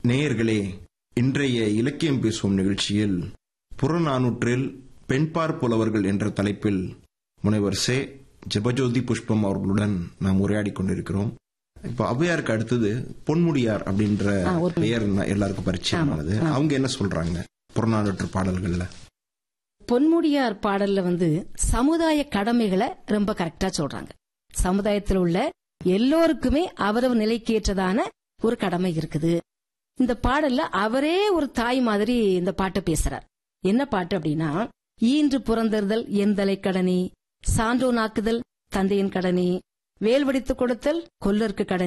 நேயர்களே இன்றைய இலக்கியம் பேசுவோம் நிகழ்ச்சியில் புறநானூற்றில் பெண்பார் புலவர்கள் என்ற தலைப்பில் முனைவர் சே ஜெபஜோதி புஷ்பம் அவர்களுடன் நாம் உரையாடி கொண்டிருக்கிறோம் இப்ப ஔவையாருக்கு அடுத்தது பொன்முடியார் அப்படின்ற ஆ, ஒரு- பெயர் ந- எல்லாருக்கும் பரிச்சயமானது அவங்க என்ன சொல்றாங்க புறநானூற்று பாடல்கள்ல பொன்முடியார் பாடல்ல வந்து சமுதாய கடமைகளை ரொம்ப கரெக்டா சொல்றாங்க சமுதாயத்தில் உள்ள எல்லோருக்குமே அவரவர் நிலைக்கேற்றதான ஒரு கடமை இருக்குது இந்த பாடல்ல அவரே ஒரு தாய் மாதிரி இந்த பாட்டை பேசுறார் என்ன பாட்டு அப்படின்னா ஈன்று புறந்தறுதல் எந்தலை கடனி சான்றோனாக்குதல் தந்தையின் கடனி வேல் வடித்து கொடுத்தல் கொல்லருக்கு கடனி